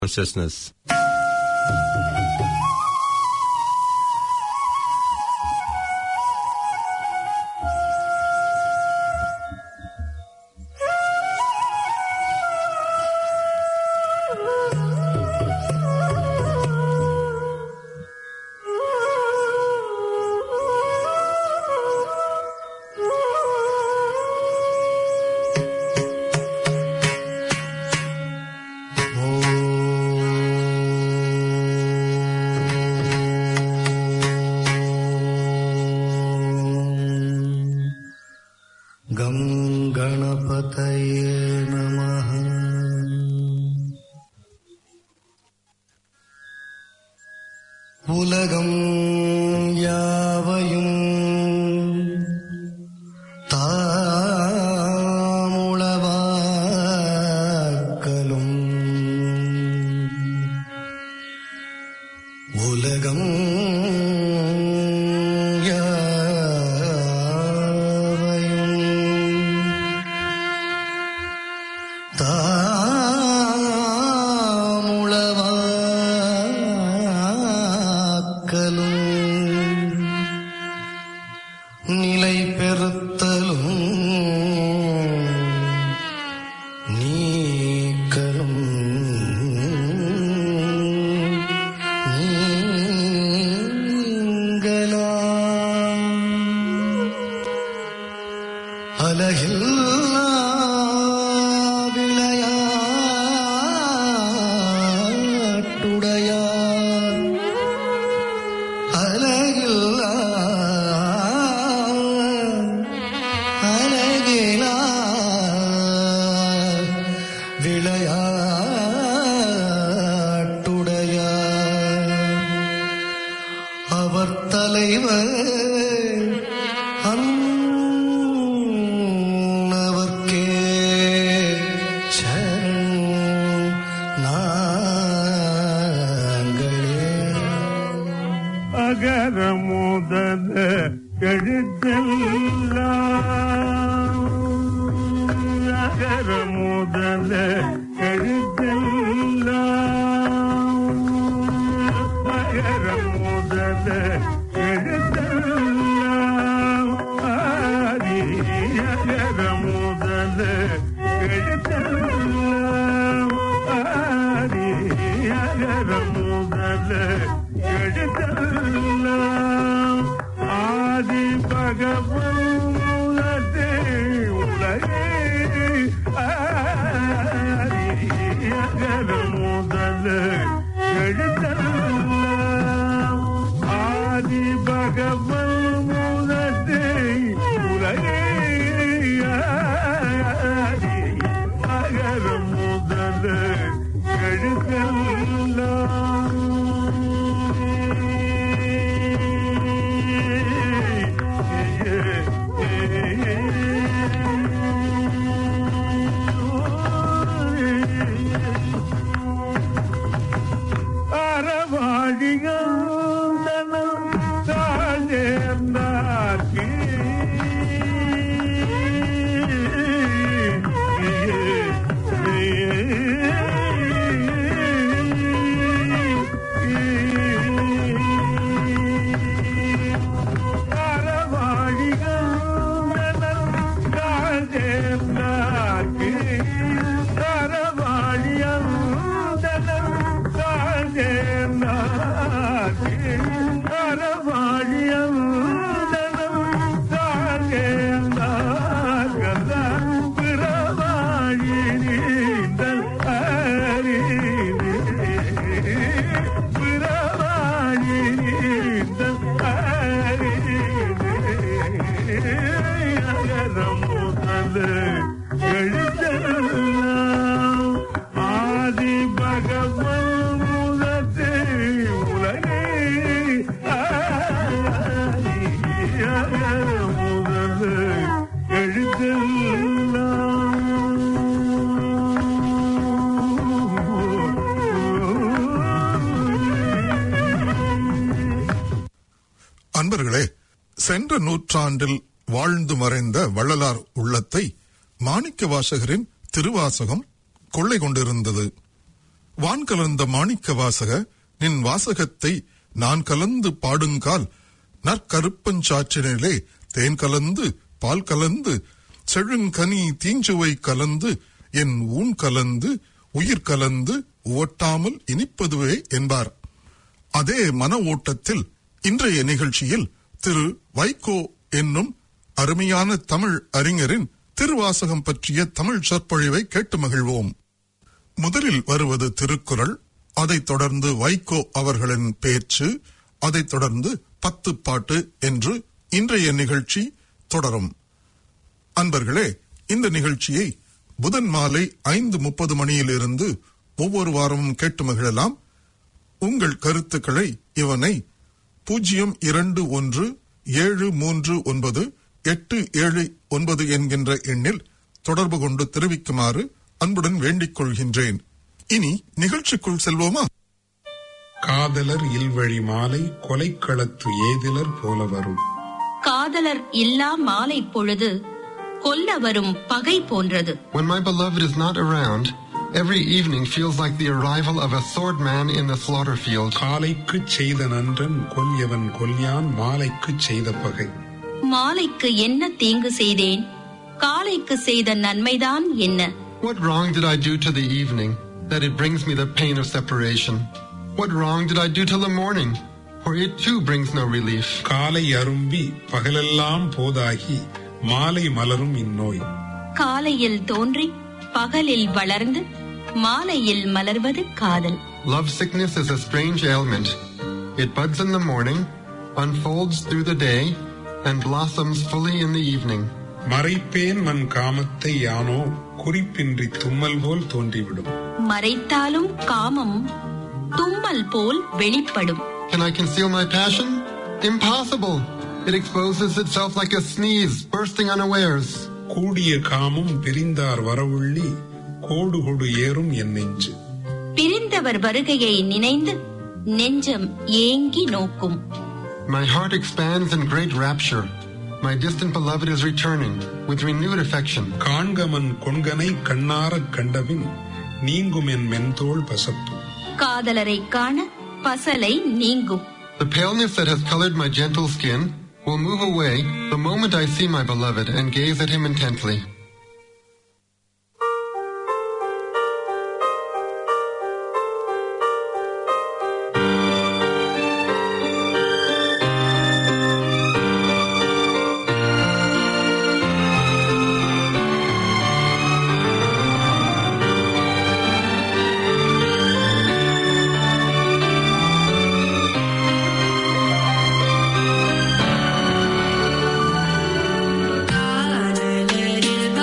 consciousness. गं गणपतये नमः உலகம் யாவையும் தாமுளவாக்கலும் உலகம் யாவையும் தாமுளவாக்கலும் நிலை பெறுத்தலும் நீக்கலும் நீங்களாம் அலகில்லா விளையாட்டுடையார் அலகில்லா அலகிலா விளையாட்டுடையார் அவர் தலைவர் அன்னவர்க்கே சரண் நாங்களே அகர முதல எழுத்தெல்லாம் அகர முதல எழுத்தெல்லாம் அகர முதல எழுத்தெல்லாம் ஆதி அகர முதல எழுத்தெல்லாம் ஆதி அகர முதல எழுத்தெல்லாம் ஆதி பகவன் முதலே உலகே ஆதி அகர முதல எழுத்தெல்லாம் ஆதி பகவன் முதலே உலகே ஆதி அகர முதல ஆதி பகவன் முதலே உலகே ஆதி முதலே எழுதெல்லாம் அன்பர்களே சென்ற நூற்றாண்டில் வாழ்ந்து மறைந்த வள்ளலார் உள்ளத்தை மாணிக்க வாசகரின் திருவாசகம் கொள்ளை கொண்டிருந்தது வான் கலந்த மாணிக்க வாசக நின் வாசகத்தை நான் கலந்து பாடுங்கால் நற்கருப்பஞ்சாற்றினிலே தேன் கலந்து பால் கலந்து செழுங்கனி தீஞ்சுவை கலந்து என் ஊன் கலந்து உயிர் கலந்து உவட்டாமல் இனிப்பதுவே என்பார் அதே மன ஓட்டத்தில் இன்றைய நிகழ்ச்சியில் திரு வைகோ என்னும் அருமையான தமிழ் அறிஞரின் திருவாசகம் பற்றிய தமிழ் சொற்பொழிவை கேட்டு மகிழ்வோம் முதலில் வருவது திருக்குறள் அதைத் தொடர்ந்து வைகோ அவர்களின் பேச்சு அதைத் தொடர்ந்து பத்து பாட்டு என்று இன்றைய நிகழ்ச்சி தொடரும் அன்பர்களே இந்த நிகழ்ச்சியை புதன் மாலை ஐந்து முப்பது மணியிலிருந்து ஒவ்வொரு வாரமும் கேட்டு மகிழலாம் உங்கள் கருத்துக்களை இவனை பூஜ்ஜியம் இரண்டு ஒன்று ஏழு மூன்று ஒன்பது எட்டு ஏழு ஒன்பது என்கின்ற எண்ணில் தொடர்பு கொண்டு தெரிவிக்குமாறு அன்புடன் வேண்டிக் கொள்கின்றேன் இனி நிகழ்ச்சிக்குள் செல்வோமா காதலர் இல்வழி மாலை கொலைக்களத்து ஏதிலர் போல வரும் காதலர் இல்லா மாலை பொழுது கொல்ல வரும் பகை போன்றது When my beloved is not around, every evening feels like the arrival of a swordman in the slaughter field. காலைக்குச் செய்த நன்றன் கொல்யவன் கொல்யான் மாலைக்குச் செய்த பகை மாலைக்கு என்ன தீங்கு செய்தேன் காலைக்கு செய்த நன்மைதான் என்ன What wrong did I do to the evening that it brings me the pain of separation? What wrong did I do to the morning? For it too brings no relief. காலை அரும்பி பகலெல்லாம் போதாகி மாலை மலரும் இந்நோய் காலையில் தோன்றி பகலில் வளர்ந்து மாலையில் மலர்வது காதல் Love sickness is a strange ailment. It buds in the morning, unfolds through the day, and blossoms fully in the evening. மறைப்பேன் மன் காமத்தை யானோ குறிப்பின்றி தும்மல் போல் தோன்றிவிடும் மறைத்தாலும் காமம் தும்மல் போல் வெளிப்படும் Can I conceal my passion? Impossible! It exposes itself like a sneeze bursting unawares. கூடிய காமம் பிரிந்தார் வரவுள்ளி கோடு கொடு ஏறும் என் நெஞ்சு பிரிந்தவர் வருகையை நினைந்து நெஞ்சம் ஏங்கி நோக்கும் My heart expands in great rapture. My distant beloved is returning with renewed affection. காண்கமன் கொண்கனை கண்ணாரக் கண்டபின் நீங்கும் என் மென்தோள் பசப்பு காதலரை காண பசலை நீங்கும் The paleness that has colored my gentle skin will move away the moment I see my beloved and gaze at him intently. காதலரில்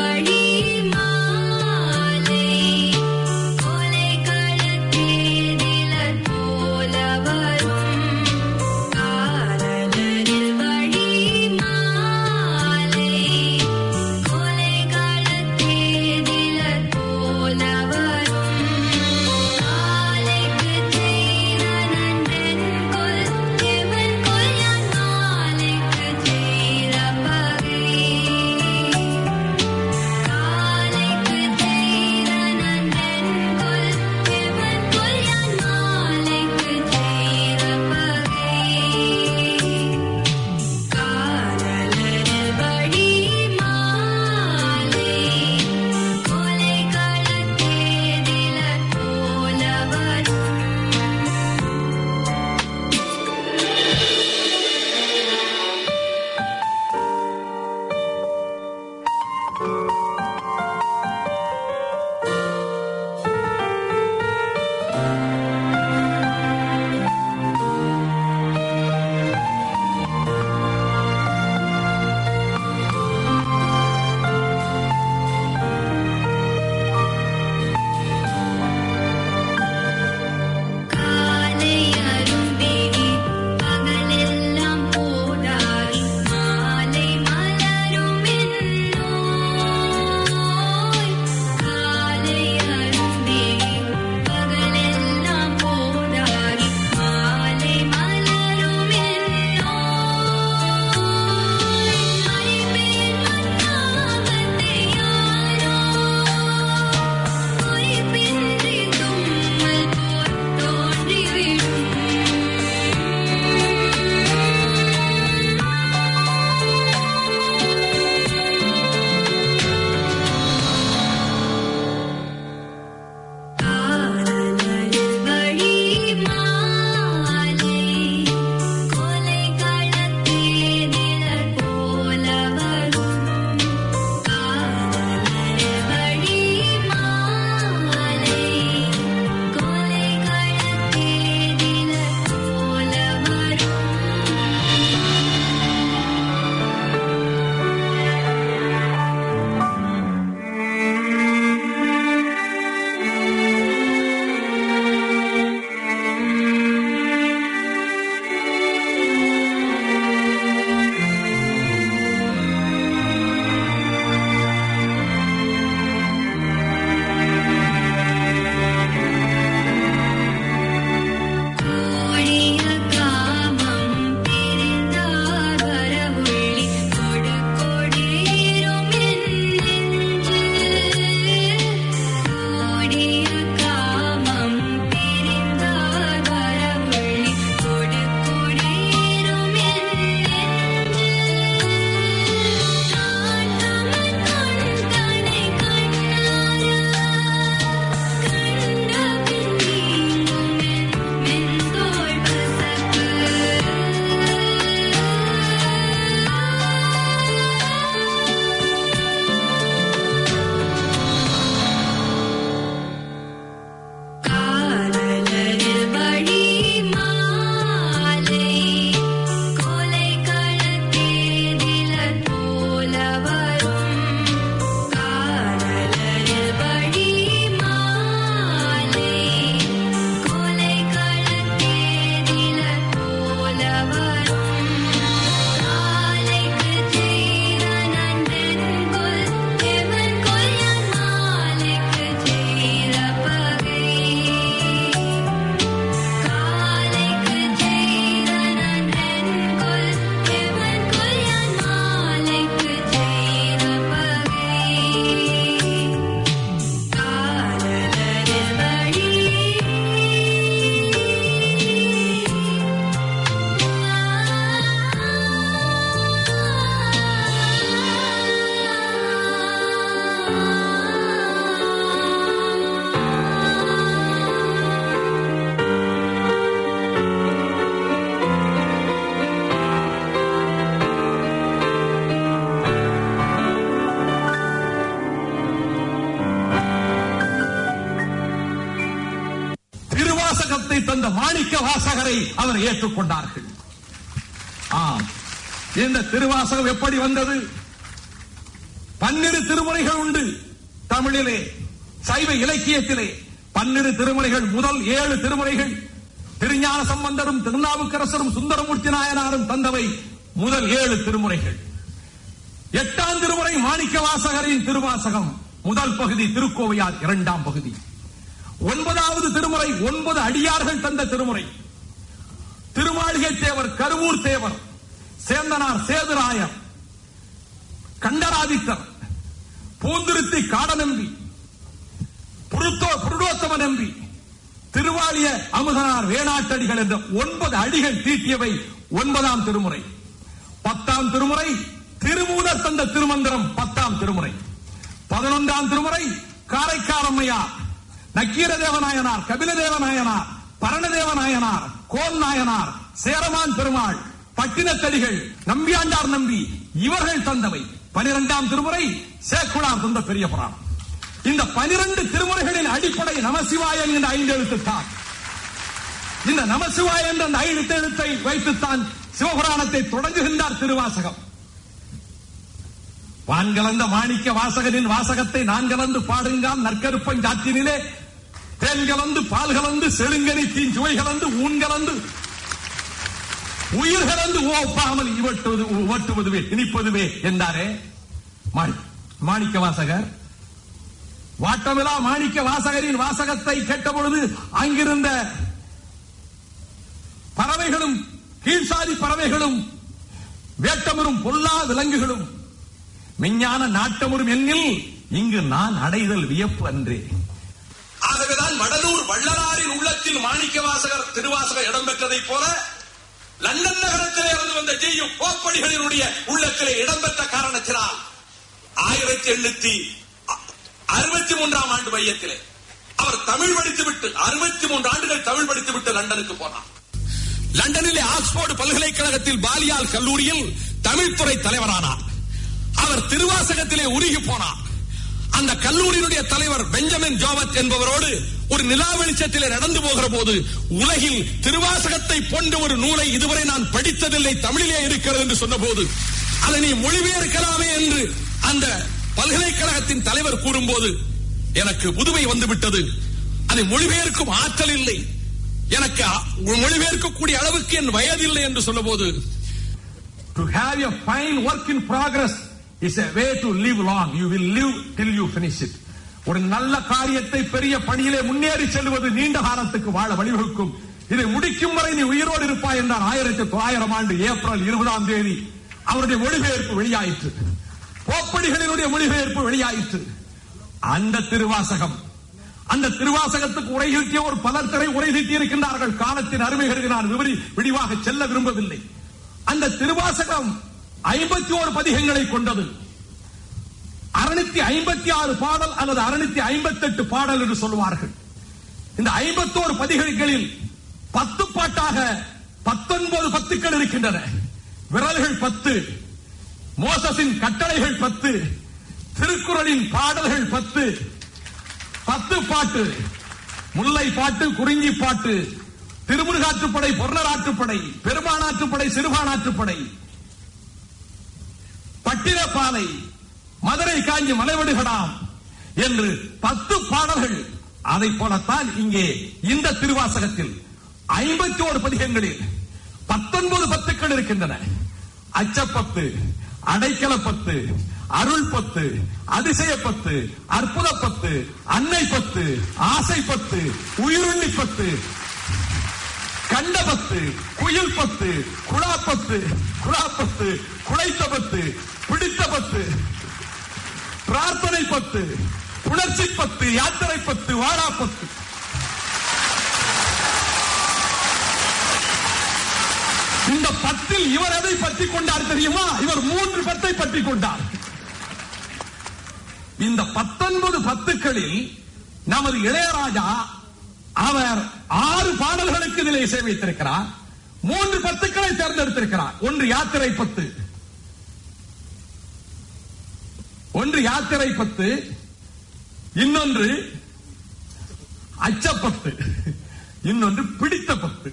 திருவாசகத்தை தந்த மாணிக்க வாசகரை அவர் ஏற்றுக்கொண்டார்கள் ஆம் இந்த திருவாசகம் எப்படி வந்தது பன்னிரு திருமுறைகள் உண்டு தமிழிலே சைவ இலக்கியத்திலே பன்னிரு திருமுறைகள் முதல் ஏழு திருமுறைகள் திருஞான சம்பந்தரும் திருநாவுக்கரசரும் சுந்தரமூர்த்தி நாயனாரும் தந்தவை முதல் ஏழு திருமுறைகள் எட்டாம் திருமுறை மாணிக்க வாசகரின் திருவாசகம் முதல் பகுதி திருக்கோவையார் இரண்டாம் பகுதி ஒன்பதாவது திருமுறை ஒன்பது அடியார்கள் தந்த திருமுறை திருமாளிகை தேவர் கருவூர் தேவர் சேந்தனார் சேதுராயர் கண்டராதித்தர் பூந்துருத்தி காடநம்பி புருத்தோ புருடோத்தம நம்பி திருவாளிய அமுதனார் வேணாட்டடிகள் என்ற ஒன்பது அடிகள் தீட்டியவை ஒன்பதாம் திருமுறை பத்தாம் திருமுறை திருமூலர் தந்த திருமந்திரம் பத்தாம் திருமுறை பதினொன்றாம் திருமுறை காரைக்காரம்மையார் நக்கீர தேவநாயனார் கபில தேவநாயனார் பரணதேவநாயனார் கோல் நாயனார் சேரமான் பெருமாள் பட்டினத்தடிகள் நம்பியாண்டார் நம்பி இவர்கள் தந்தவை பனிரெண்டாம் திருமுறை சேக்குடார் தந்த பெரிய புராணம் இந்த பனிரெண்டு திருமுறைகளின் அடிப்படை நமசிவாயம் என்ற ஐந்து எழுத்துத்தான் இந்த நமசிவாய என்ற அந்த ஐந்து எழுத்தை வைத்துத்தான் சிவபுராணத்தை தொடங்குகின்றார் திருவாசகம் வான் கலந்த மாணிக்க வாசகனின் வாசகத்தை நான் கலந்து பாடுங்கான் நற்கருப்பன் காற்றினிலே தேன் கலந்து பால் கலந்து செழுங்கனி தீன் சுவை கலந்து ஊன் கலந்து உயிர் கலந்து ஓப்பாமல் இவட்டுவது உவட்டுவதுவே இனிப்பதுவே என்றாரே மாணி- மாணிக்க வாசகர் வாட்டமிலா மாணிக்க வாசகரின் வாசகத்தை கேட்ட பொழுது அங்கிருந்த பறவைகளும் கீழ்சாதி பறவைகளும் வேட்டமரும் பொல்லா விலங்குகளும் விஞ்ஞான நாட்டமுறும் எண்ணில் இங்கு நான் அடைதல் வியப்பு அன்றே ஆகவேதான் வடலூர் வள்ளலாரின் உள்ளத்தில் மாணிக்க வாசகர் திருவாசகர் இடம்பெற்றதைப் போல லண்டன் நகரத்திலே இருந்து வந்த ஜி யு கோப்படிகளினுடைய உள்ளத்திலே இடம்பெற்ற காரணத்தினால் ஆயிரத்தி எண்ணூத்தி அறுபத்தி மூன்றாம் ஆண்டு மையத்திலே அவர் தமிழ் படித்துவிட்டு அறுபத்தி மூன்று ஆண்டுகள் தமிழ் படித்துவிட்டு லண்டனுக்கு போனார் லண்டனிலே ஆக்ஸ்போர்டு பல்கலைக்கழகத்தில் பாலியால் கல்லூரியில் தமிழ்துறை தலைவரானார் அவர் திருவாசகத்திலே உருகி போனார் அந்த கல்லூரியினுடைய தலைவர் பெஞ்சமின் ஜோவத் என்பவரோடு ஒரு நிலா வெளிச்சத்திலே நடந்து போகிற போது உலகில் திருவாசகத்தை போன்ற ஒரு நூலை இதுவரை நான் படித்ததில்லை தமிழிலே இருக்கிறது என்று சொன்னபோது அதை நீ மொழிபெயர்க்கலாமே என்று அந்த பல்கலைக்கழகத்தின் தலைவர் கூறும்போது எனக்கு புதுமை வந்துவிட்டது அதை மொழிபெயர்க்கும் ஆற்றல் இல்லை எனக்கு மொழிபெயர்க்கக்கூடிய அளவுக்கு என் வயதில்லை என்று சொன்னபோது To have a fine work in progress is a way to live long. You will live till you finish it. ஒரு நல்ல காரியத்தை பெரிய பணியிலே முன்னேறி செல்வது நீண்ட காலத்துக்கு வாழ வழிவகுக்கும் இதை முடிக்கும் வரை நீ உயிரோடு இருப்பாய் என்றார் ஆயிரத்தி தொள்ளாயிரம் ஆண்டு ஏப்ரல் இருபதாம் தேதி அவருடைய மொழிபெயர்ப்பு வெளியாயிற்று கோப்படிகளினுடைய மொழிபெயர்ப்பு வெளியாயிற்று அந்த திருவாசகம் அந்த திருவாசகத்துக்கு உரை தீட்டிய ஒரு பலர் திரை உரை தீட்டி இருக்கின்றார்கள் காலத்தின் அருமைகளுக்கு நான் விவரி விரிவாக செல்ல விரும்பவில்லை அந்த திருவாசகம் ஐம்பத்தி ஓரு பதிகங்களை கொண்டது அறுநூத்தி ஐம்பத்தி ஆறு பாடல் அல்லது அறுநூத்தி ஐம்பத்தி எட்டு பாடல் என்று சொல்வார்கள் இந்த ஐம்பத்தோரு பதிகளில் பத்து பாட்டாக பத்தொன்பது பத்துக்கள் இருக்கின்றன விரல்கள் பத்து மோசஸின் கட்டளைகள் பத்து திருக்குறளின் பாடல்கள் பத்து பத்து பாட்டு முல்லை பாட்டு குறிஞ்சி பாட்டு திருமுருகாற்றுப்படை பொருளராற்றுப்படை பெருமானாற்றுப்படை சிறுபானாற்றுப்படை பட்டினப்பாலை மதுரை காஞ்சி மலைவடுகடாம் என்று பத்து பாடல்கள் அதை போலத்தான் இங்கே இந்த திருவாசகத்தில் ஐம்பத்தி ஓரு பதிகங்களில் பத்தொன்பது பத்துக்கள் இருக்கின்றன அச்சப்பத்து அடைக்கல பத்து அருள் பத்து அதிசய பத்து அற்புத பத்து அன்னை பத்து ஆசை பத்து உயிருண்ணி பத்து கண்ட பத்து குயில் பத்து குழா பத்து குழா பத்து குழைத்த பத்து பிடித்த பத்து பிரார்த்தனை பத்து உணர்ச்சி பத்து யாத்திரை பத்து வாழா பத்து இந்த பத்தில் இவர் எதை பற்றி கொண்டார் தெரியுமா இவர் மூன்று பத்தை பற்றி கொண்டார் இந்த பத்தொன்பது பத்துக்களில் நமது இளையராஜா அவர் ஆறு பாடல்களுக்கு இதில் இசை வைத்திருக்கிறார் மூன்று பத்துக்களை தேர்ந்தெடுத்திருக்கிறார் ஒன்று யாத்திரை பத்து ஒன்று யாத்திரை பத்து இன்னொன்று அச்சப்பத்து இன்னொன்று பிடித்த பத்து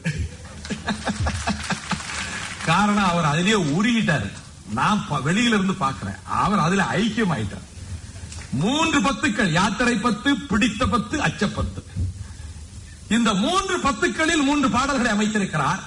காரணம் அவர் அதிலேயே உருகிட்டாரு நான் ப- வெளியில இருந்து பார்க்கிறேன் அவர் அதுல ஐக்கியம் ஆயிட்டார் மூன்று பத்துக்கள் யாத்திரை பத்து பிடித்த பத்து அச்சப்பத்து இந்த மூன்று பத்துக்களில் மூன்று பாடல்களை அமைத்திருக்கிறார்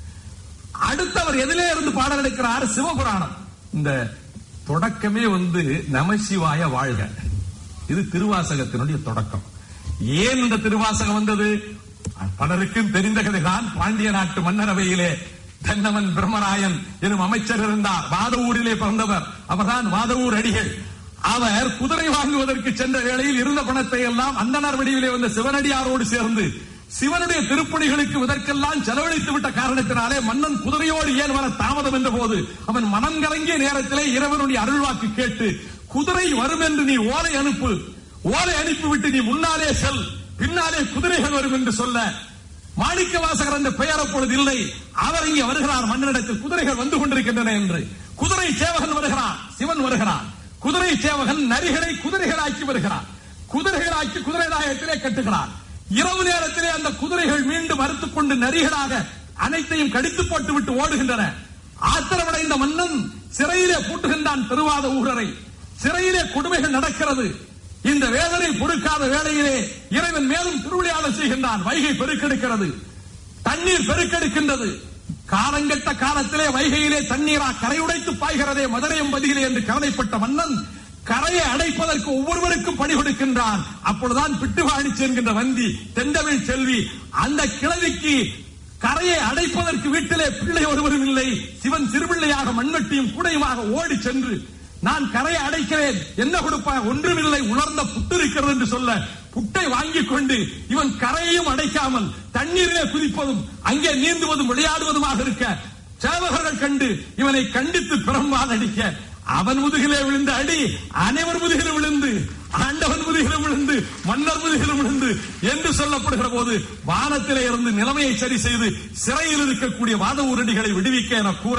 அடுத்தவர் எதிலே இருந்து பாடல் எடுக்கிறார் சிவபுராணம் இந்த தொடக்கமே வந்து நமசிவாய வாழ்க இது திருவாசகத்தினுடைய தொடக்கம் ஏன் இந்த திருவாசகம் வந்தது பலருக்கும் தெரிந்த கதைதான் பாண்டிய நாட்டு மன்னரவையிலே தென்னவன் பிரம்மராயன் எனும் அமைச்சர் இருந்தார் வாதவூரிலே பிறந்தவர் அவர்தான் வாதவூர் அடிகள் அவர் குதிரை வாங்குவதற்கு சென்ற வேளையில் இருந்த பணத்தை எல்லாம் அந்தனர் வடிவிலே வந்த சிவனடியாரோடு சேர்ந்து சிவனுடைய திருப்பணிகளுக்கு இதற்கெல்லாம் செலவழித்து விட்ட காரணத்தினாலே மன்னன் குதிரையோடு ஏன் வர தாமதம் என்ற போது அவன் மனம் கலங்கிய நேரத்திலே இறைவனுடைய அருள்வாக்கு கேட்டு குதிரை வரும் என்று நீ ஓலை அனுப்பு ஓலை அனுப்பிவிட்டு நீ முன்னாலே செல் பின்னாலே குதிரைகள் வரும் என்று சொல்ல மாணிக்க வாசகர் என்ற பெயர் அப்பொழுது இல்லை அவர் இங்கே வருகிறார் மன்னனிடத்தில் குதிரைகள் வந்து கொண்டிருக்கின்றன என்று குதிரை சேவகன் வருகிறான் சிவன் வருகிறான் குதிரை சேவகன் நரிகளை குதிரைகளாக்கி வருகிறான் குதிரைகளாக்கி குதிரை நாயகத்திலே கட்டுகிறான் இரவு நேரத்திலே அந்த குதிரைகள் மீண்டும் அறுத்துக் கொண்டு நரிகளாக அனைத்தையும் கடித்து போட்டு விட்டு ஓடுகின்றன ஆத்திரமடைந்த மன்னன் சிறையிலே பூட்டுகின்றான் திருவாத ஊரரை சிறையிலே கொடுமைகள் நடக்கிறது இந்த வேதனை பொறுக்காத வேளையிலே இறைவன் மேலும் திருவிளையாடல் செய்கின்றான் வைகை பெருக்கெடுக்கிறது தண்ணீர் பெருக்கெடுக்கின்றது காலங்கெட்ட காலத்திலே வைகையிலே தண்ணீரா கரையுடைத்து பாய்கிறதே மதுரையம்பதியிலே என்று கவலைப்பட்ட மன்னன் கரையை அடைப்பதற்கு ஒவ்வொருவருக்கும் பணி கொடுக்கின்றான் அப்பொழுதுதான் பிட்டுவாணிச்சு என்கின்ற வந்தி தெண்டமிழ் செல்வி அந்த கிழவிக்கு கரையை அடைப்பதற்கு வீட்டிலே பிள்ளை ஒருவரும் இல்லை சிவன் சிறுபிள்ளையாக மண்வெட்டியும் கூடையுமாக ஓடி சென்று நான் கரையை அடைக்கிறேன் என்ன கொடுப்பாய் ஒன்றுமில்லை உலர்ந்த புட்டு இருக்கிறது என்று சொல்ல புட்டை வாங்கிக் கொண்டு இவன் கரையையும் அடைக்காமல் தண்ணீரிலே குதிப்பதும் அங்கே நீந்துவதும் விளையாடுவதுமாக இருக்க சேவகர்கள் கண்டு இவனை கண்டித்து பிரம்பால் அடிக்க அவன் முதுகிலே விழுந்த அடி அனைவர் முதுகிலும் விழுந்து ஆண்டவன் முதுகிலும் விழுந்து மன்னர் முதுகிலும் விழுந்து என்று சொல்லப்படுகிற போது வானத்திலே இருந்து நிலைமையை சரி செய்து சிறையில் இருக்கக்கூடிய வாத ஊரடிகளை விடுவிக்க என கூற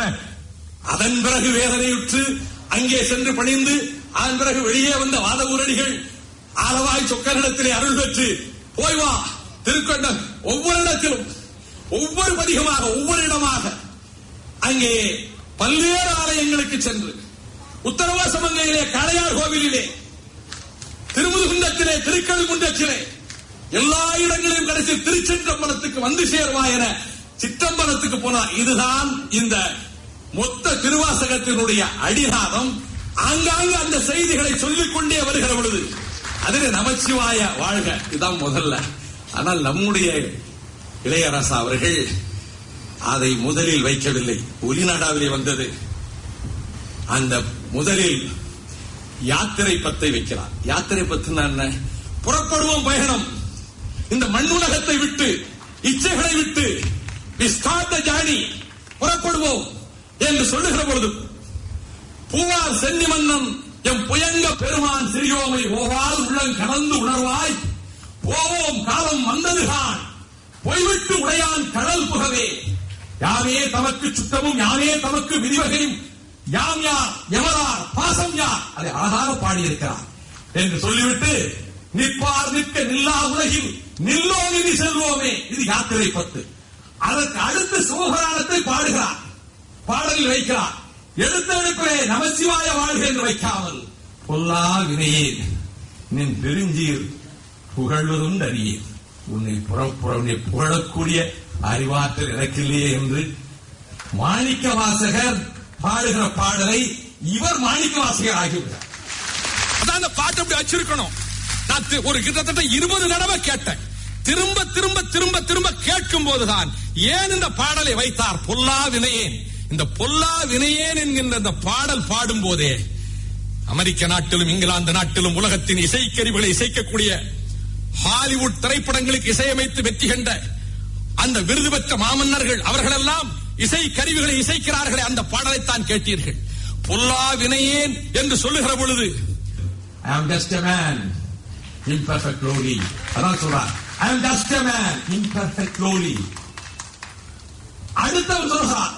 அதன் பிறகு வேதனையுற்று அங்கே சென்று பணிந்து அதன் பிறகு வெளியே வந்த வாத ஊரடிகள் ஆலவாய் சொக்கனிடத்திலே அருள் பெற்று போய் வா திருக்கண்டம் ஒவ்வொரு இடத்திலும் ஒவ்வொரு பதிகமாக ஒவ்வொரு இடமாக அங்கே பல்வேறு ஆலயங்களுக்கு சென்று உத்தரவாசமங்கையிலே காளையார் கோவிலிலே திருமுதுகுன்றத்திலே திருக்கழுகுன்றத்திலே எல்லா இடங்களிலும் கடைசி திருச்சென்றம்பலத்துக்கு வந்து சேர்வா என சிற்றம்பலத்துக்கு போனார் இதுதான் இந்த மொத்த திருவாசகத்தினுடைய அடிநாதம் ஆங்காங்கு அந்த செய்திகளை சொல்லிக் கொண்டே வருகிற பொழுது அதில் நமச்சிவாய வாழ்க இதுதான் முதல்ல ஆனால் நம்முடைய இளையராசா அவர்கள் அதை முதலில் வைக்கவில்லை ஒலிநாடாவிலே வந்தது அந்த முதலில் யாத்திரை பத்தை வைக்கிறார் யாத்திரை பத்துனா என்ன புறப்படுவோம் பயணம் இந்த மண்ணுலகத்தை விட்டு இச்சைகளை விட்டு we start the journey புறப்படுவோம் என்று சொல்லுகிற பொழுது பூவார் சென்னி மன்னன் எம் புயங்க பெருமான் சிறியோமை ஓவால் உள்ளம் கடந்து உணர்வாய் போவோம் காலம் வந்ததுதான் பொய்விட்டு உடையான் கடல் புகவே யாமே தமக்கு சுத்தமும் யாமே தமக்கு விதிவகையும் யாம் யார் எவரார் பாசம் யார் அதை அழகாக பாடியிருக்கிறார் என்று சொல்லிவிட்டு நிற்பார் நிற்க நில்லா உலகில் நில்லோ நிதி செல்வோமே இது யாத்திரை பத்து அதற்கு அடுத்து சிவபுராணத்தை பாடுகிறார் பாடலில் வைக்கிறார் எடுத்த எடுப்பிலே நமசிவாய வாழ்க என்று வைக்காமல் பொல்லா வினையேன் நின் பெருஞ்சீர் புகழ்வதும் அறியேன் உன்னை புறப்புற உன்னை புகழக்கூடிய அறிவாற்றல் எனக்கில்லையே என்று மாணிக்க வாசகர் பாடுகிற பாடலை இவர் மாணிக்க வாசகர் ஆகிவிட்டார் அதான் அந்த பாட்டு அப்படி வச்சிருக்கணும் நான் தி- ஒரு கிட்டத்தட்ட இருபது தடவை கேட்டேன் திரும்ப திரும்ப திரும்ப திரும்ப கேட்கும் போதுதான் ஏன் இந்த பாடலை வைத்தார் பொல்லா வினையேன் இந்த பொல்லா வினையேன் என்கின்ற இந்த பாடல் பாடும் போதே அமெரிக்க நாட்டிலும் இங்கிலாந்து நாட்டிலும் உலகத்தின் இசைக்கருவிகளை இசைக்கக்கூடிய ஹாலிவுட் திரைப்படங்களுக்கு இசையமைத்து வெற்றி கண்ட அந்த விருது பெற்ற மாமன்னர்கள் அவர்களெல்லாம் இசை கருவிகளை இசைக்கிறார்களே அந்த பாடலைத்தான் கேட்டீர்கள் பொல்லா வினையேன் என்று சொல்லுகிற பொழுது I am just a man, imperfect lowly. அதான் சொல்றார் I am just a man, imperfect lowly. அடுத்தவர் சொல்றார்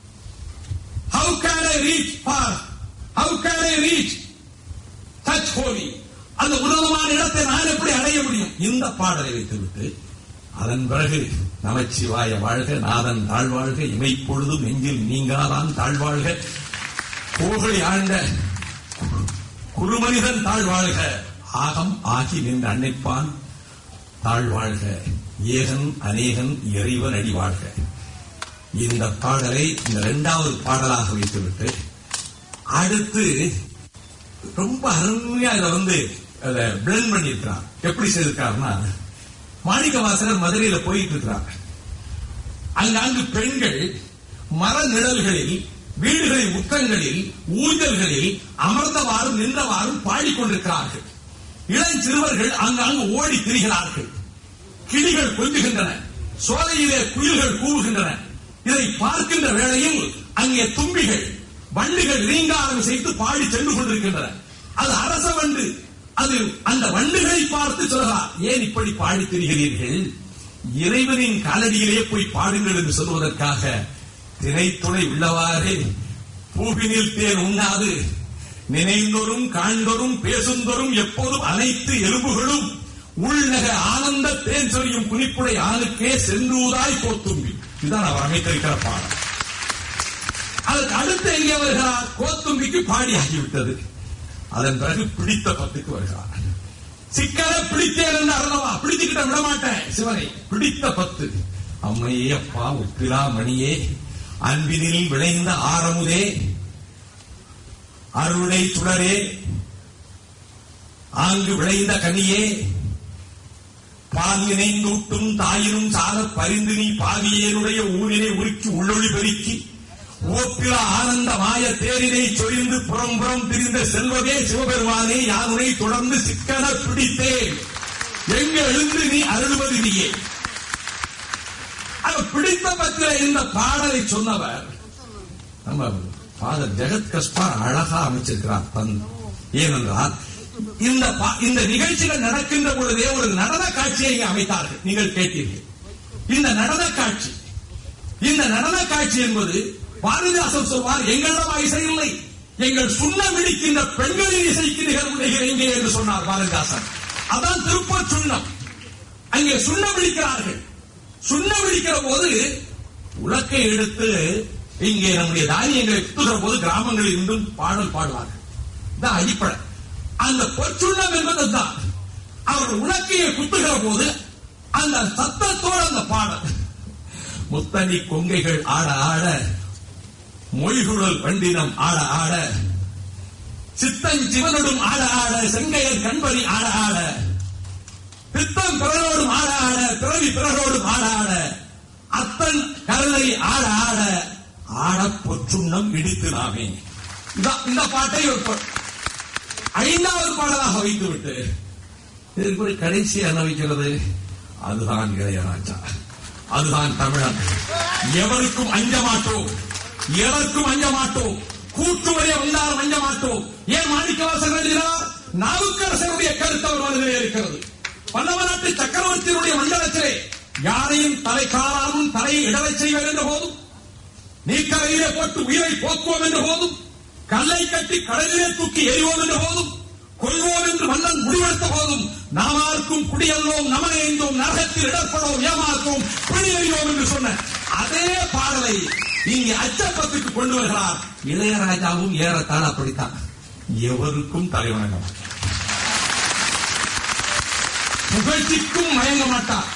How can I reach far? How can I reach such holy? அந்த உன்னதமான இடத்தை நான் எப்படி அடைய முடியும் இந்த பாடலை வைத்துவிட்டு அதன் பிறகு நமச்சிவாய வாழ்க நாதன் தாழ்வாழ்க இமைப்பொழுதும் நெஞ்சில் நீங்காதான் தாழ்வாழ்க கோகை ஆண்ட குருமனிதன் தாழ்வாழ்க ஆகம் ஆகி நின்று அன்னைப்பான் தாழ்வாழ்க ஏகன் அநேகன் இறைவன் அடி வாழ்க இந்த பாடலை இந்த இரண்டாவது பாடலாக வைத்துவிட்டு அடுத்து ரொம்ப அருமையா இதை வந்து அதை பிளெண்ட் பண்ணியிருக்கிறார் எப்படி செய்திருக்காருன்னா மாணிக்க வாசகர் மதுரையில போயிட்டு இருக்கிறார் அங்காங்கு பெண்கள் மர நிழல்களில் வீடுகளின் முற்றங்களில் ஊஞ்சல்களில் அமர்ந்தவாறும் நின்றவாறும் பாடிக்கொண்டிருக்கிறார்கள் இளஞ்சிறுவர்கள் அங்காங்கு ஓடி திரிகிறார்கள் கிளிகள் கொஞ்சுகின்றன சோலையிலே குயில்கள் கூவுகின்றன இதை பார்க்கின்ற வேளையில் அங்கே தும்பிகள் வண்டுகள் ரீங்காரம் செய்து பாடி சென்று கொண்டிருக்கின்றன அது அரச வண்டு அது அந்த வண்டுகளை பார்த்து சொல்கிறார் ஏன் இப்படி பாடி திரிகிறீர்கள் இறைவனின் காலடியிலே போய் பாடுங்கள் என்று சொல்வதற்காக திரைத்துணை உள்ளவாறே பூவினில் தேன் உண்ணாது நினைந்தோறும் காண்தோறும் பேசுந்தோறும் எப்போதும் அனைத்து எலும்புகளும் உள்நக ஆனந்த தேன் சொரியும் குனிப்புடை ஆணுக்கே சென்றூதாய் கோத்தும்பி இதுதான் அவர் அமைத்திருக்கிற பாடம் அதற்கு அடுத்து எங்கே வருகிறார் கோத்தும்பிக்கு பாடி ஆகிவிட்டது அதன் பிறகு பிடித்த பத்துக்கு வருகிறார் சிக்கலை பிடித்தேன் என்று அருளவா பிடிச்சுக்கிட்ட விட மாட்டேன் சிவனை பிடித்த பத்து அம்மையே அப்பா உப்பிலா மணியே அன்பினில் விளைந்த ஆரமுதே அருளை சுடரே ஆங்கு விளைந்த கனியே பால் நினைந்தூட்டும் தாயினும் சால பரிந்து நீ பாவியனுடைய ஊரினை உருக்கி உள்ளொளி பெருக்கி ஓப்பில ஆனந்த மாய தேரினை சொரிந்து புறம் புறம் திரிந்த செல்வமே சிவபெருமானே யானுனை தொடர்ந்து சிக்கன பிடித்தேன் எங்க எழுந்து நீ அருள்வது நீயே அது பிடித்த பத்திர இந்த பாடலை சொன்னவர் நம்ம ஃபாதர் ஜெகத் கஸ்பார் அழகா அமைச்சிருக்கிறார் தன் ஏனென்றால் இந்த பா- இந்த நிகழ்ச்சிகள் நடக்கின்ற பொழுதே ஒரு நடன காட்சியை இங்கே அமைத்தார்கள் நீங்கள் கேட்டீர்கள் இந்த நடன காட்சி இந்த நடன காட்சி என்பது பாரதிதாசன் சொல்வார் எங்களிடம் இசை இல்லை எங்கள் சுண்ணம் இடிக்கின்ற பெண்களின் இசைக்கு நிகழ்வுடைகள் எங்கே என்று சொன்னார் பாரதிதாசன் அதான் திருப்பூர் சுண்ணம் அங்கே சுண்ணம் இடிக்கிறார்கள் சுண்ணம் இடிக்கிற போது உலக்கை எடுத்து இங்கே நம்முடைய தானியங்களை குத்துகிற போது கிராமங்களில் இருந்தும் பாடல் பாடுவார்கள் இதான் அடிப்படை அந்த பொற்சுண்ணம் என்பது தான் அவர் உலக்கையை குத்துகிற போது அந்த சத்தத்தோடு அந்த பாடல் முத்தனி கொங்கைகள் ஆட ஆட மொய்குழல் வண்டினம் ஆட ஆட சித்தன் சிவனோடும் ஆட ஆட செங்கையர் கண்பறி ஆட ஆட பித்தம் பிறரோடும் ஆட ஆட பிறவி பிறரோடும் ஆட ஆட அத்தன் கருணை ஆட ஆட ஆட பொற்றுண்ணம் இடித்து நாமே இதான் இந்த பாட்டை ஒரு ப- ஐந்தாவது பாடலாக வைத்துவிட்டு இதற்கு ஒரு கடைசி அனுபவிக்கிறது அதுதான் இளையராஜா அதுதான் தமிழன் எவருக்கும் அஞ்ச மாட்டோம் எவருக்கும் அஞ்ச மாட்டோம் கூட்டுவரே வந்தாலும் அஞ்ச மாட்டோம் ஏன் மாணிக்கவாசன் எழுதினார் நாவுக்கரசனுடைய கருத்து அவர் மனதிலே இருக்கிறது பல்லவ நாட்டு சக்கரவர்த்தியினுடைய மண்டலத்திலே யாரையும் தலை காலாலும் தலையை இடரச் செய்வர் என்ற போதும் நீக்கரையிலே போட்டு உயிரை போக்குவோம் என்ற போதும் கல்லை கட்டி கடலிலே தூக்கி எறிவோம் என்ற போதும் கொள்வோம் என்று மன்னன் முடிவெடுத்த போதும் நாமார்க்கும் குடியல்லோம் நமனேந்தோம் நரகத்தில் இடர்படோம் ஏமாற்றோம் குடி எறிவோம் என்று சொன்ன அதே பாடலை இங்கே அச்சப்பத்துக்கு கொண்டு வருகிறார் இளையராஜாவும் ஏறத்தாழ அப்படித்தான் எவருக்கும் தலைவணங்க மாட்டார். புகழ்ச்சிக்கும் மயங்க மாட்டார்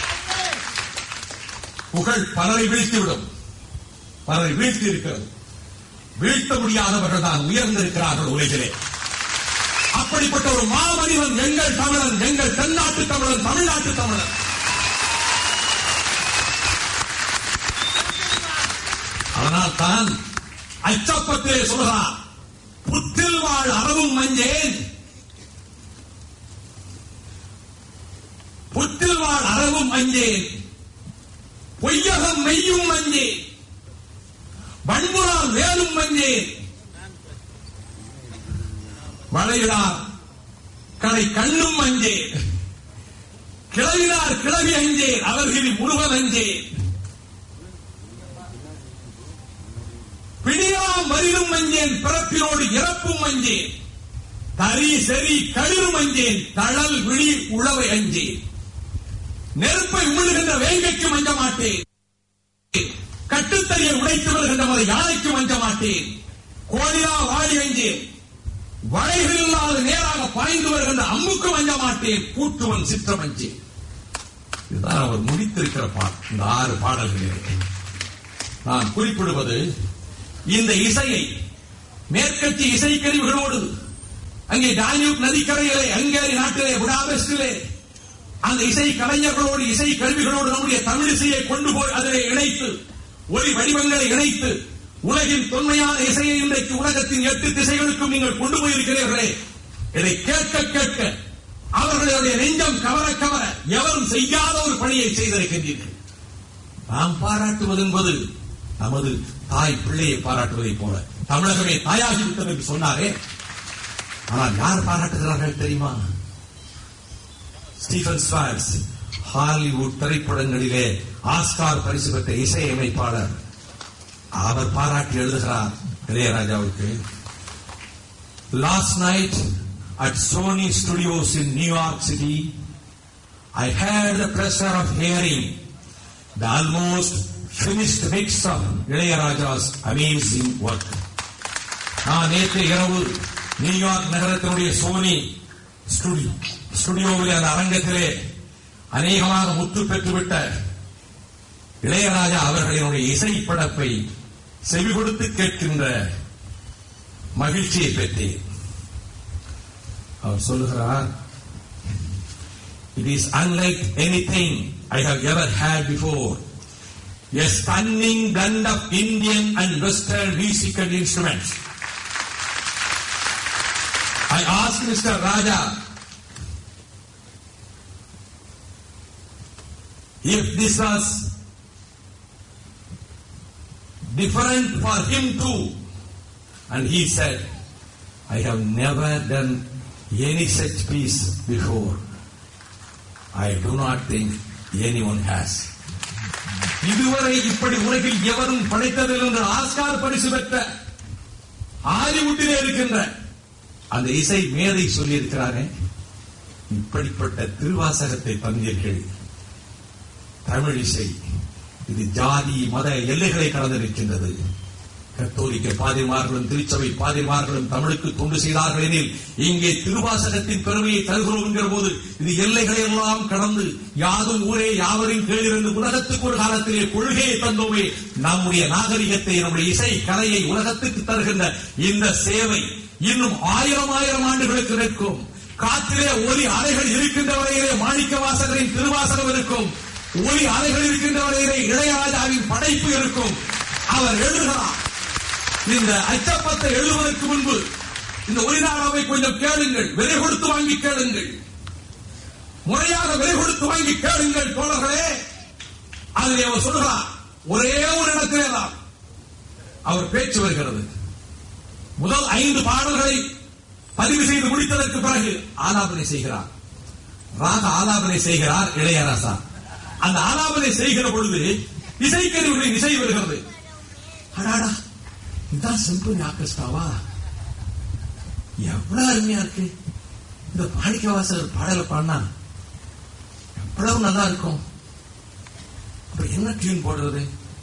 புகழ் பலரை வீழ்த்திவிடும் பலரை வீழ்த்தி இருக்கிறது வீழ்த்த முடியாதவர்கள் தான் உயர்ந்திருக்கிறார்கள் உலகிலே அப்படிப்பட்ட ஒரு மாமனிதன் எங்கள் தமிழன் எங்கள் தென்னாட்டு தமிழன் தமிழ்நாட்டு தமிழன் அதனால் தான் அச்சப்பத்திலே சொல்கிறார் புத்தில் வாழ் அறவும் மஞ்சேன் புத்தில் வாழ் அறவும் மஞ்சேன் பொய்யகம் மெய்யும் மஞ்சேன் வன்முறால் வேலும் மஞ்சேன் வளையிடார் கடை கண்ணும் அஞ்சேன் கிளவினார் கிளவி அஞ்சேன் அவர்களின் முருகன் அஞ்சேன் பிடியாம் வரிலும் மஞ்சேன் பிறப்பினோடு இறப்பும் மஞ்சேன் தரி செறி களிரும் அஞ்சேன் தழல் விழி உழவை அஞ்சேன் நெருப்பை உமிழ்கின்ற வேங்கைக்கு மஞ்ச மாட்டேன் கட்டுத்தறியை உடைத்து வருகின்ற ஒரு யானைக்கு மஞ்ச மாட்டேன் கோடியா வாடி வெஞ்சேன் வளைகள் இல்லாத நேராக பாய்ந்து வருகின்ற அம்புக்கு மஞ்ச மாட்டேன் கூற்றுவன் சிற்றமஞ்சேன் இதுதான் அவர் முடித்திருக்கிற பாடல் இந்த ஆறு பாடல்களிலே நான் குறிப்பிடுவது இந்த இசையை மேற்கத்தி இசைக்கருவிகளோடு அங்கே டானியூப் நதிக்கரையிலே ஹங்கேரி நாட்டிலே புடாபெஸ்டிலே அந்த இசை கலைஞர்களோடு இசை கருவிகளோடு நம்முடைய தமிழ் இசையை கொண்டு போய் அதிலே இணைத்து ஒலி வடிவங்களை இணைத்து உலகின் தொன்மையான இசையை இன்றைக்கு உலகத்தின் எட்டு திசைகளுக்கும் நீங்கள் கொண்டு போயிருக்கிறீர்களே இதை கேட்க கேட்க அவர்களுடைய நெஞ்சம் கவர கவர எவரும் செய்யாத ஒரு பணியை செய்திருக்கின்றீர்கள் நாம் பாராட்டுவது என்பது நமது தாய் பிள்ளையை பாராட்டுவதைப் போல தமிழகமே தாயாகிவிட்டது என்று சொன்னாரே ஆனால் யார் பாராட்டுகிறார்கள் தெரியுமா ஸ்டீஃபன் ஸ்வார்ஸ் ஹாலிவுட் திரைப்படங்களிலே ஆஸ்கார் பரிசு பெற்ற இசையமைப்பாளர் அவர் பாராட்டி எழுதுகிறார் இளையராஜாவுக்கு last night at Sony studios in New York city I had the pleasure of hearing the almost finished mix of Ilaiyaraaja's amazing work நான் நேற்று இரவு நியூயார்க் நகரத்தினுடைய சோனி ஸ்டுடியோ ஸ்டுடியோவில் அந்த அரங்கத்திலே அநேகமாக முத்து பெற்றுவிட்ட இளையராஜா அவர்களினுடைய இசைப்படப்பை செவி கொடுத்து கேட்கின்ற மகிழ்ச்சியை பெற்றேன் அவர் சொல்லுகிறார் it is unlike anything I have ever had before a stunning blend of Indian and Western musical instruments. I asked Mr. Raja if this was different for him too. And he said, I have never done any such piece before. I do not think anyone has. இதுவரை இப்படி உலகில் எவரும் படைத்ததில் என்று Oscar பரிசு பெற்ற ஹாலிவுட்டிலே இருக்கின்ற அந்த இசை மேதை சொல்லியிருக்கிறாரே இப்படிப்பட்ட திருவாசகத்தை தந்தீர்கள் தமிழ் இசை இது ஜாதி மத எல்லைகளை கடந்திருக்கின்றது கத்தோலிக்க பாதிரிமார்களும் திருச்சபை பாதிரிமார்களும் தமிழுக்கு தொண்டு செய்தார்கள் எனில் இங்கே திருவாசகத்தின் பெருமையை தருகிறோம் என்கிற போது இது எல்லைகளை எல்லாம் கடந்து யாதும் ஊரே யாவரின் கீழிருந்து உலகத்துக்கு ஒரு காலத்திலே கொள்கையை தந்தோமே நம்முடைய நாகரிகத்தை நம்முடைய இசை கலையை உலகத்துக்கு தருகின்ற இந்த சேவை இன்னும் ஆயிரம் ஆயிரம் ஆண்டுகளுக்கு நிற்கும் காற்றிலே ஒலி அலைகள் இருக்கின்ற வரையிலே மாணிக்க வாசகரின் திருவாசகம் இருக்கும் ஒலி அலைகள் இருக்கின்ற வரையிலே இளையராஜாவின் படைப்பு இருக்கும் அவர் எழுதுகிறார் இந்த அச்சப்பத்தை எழுதுவதற்கு முன்பு இந்த ஒளிநாடாவை கொஞ்சம் கேளுங்கள் விலை கொடுத்து வாங்கி கேளுங்கள் முறையாக விலை கொடுத்து வாங்கி கேளுங்கள் தோழர்களே அதில் அவர் சொல்லுகிறார் ஒரே ஒரு இடத்திலே தான் அவர் பேச்சு வருகிறது முதல் ஐந்து பாடல்களை பதிவு செய்து முடித்ததற்கு பிறகு ஆலாபனை செய்கிறார் ராக ஆலாபனை செய்கிறார் இளையராசா அந்த ஆலாபனை செய்கிற பொழுது இசைக்கருவிகளின் இசை வருகிறது அடாடா இதான் சிம்பிள் ஆர்கெஸ்ட்ராவா எவ்வளவு அருமையா இருக்கு இந்த மாணிக்கவாசகர் பாடல பாடினா எவ்வளவு நல்லா இருக்கும் அப்ப என்ன டியூன் போடுறது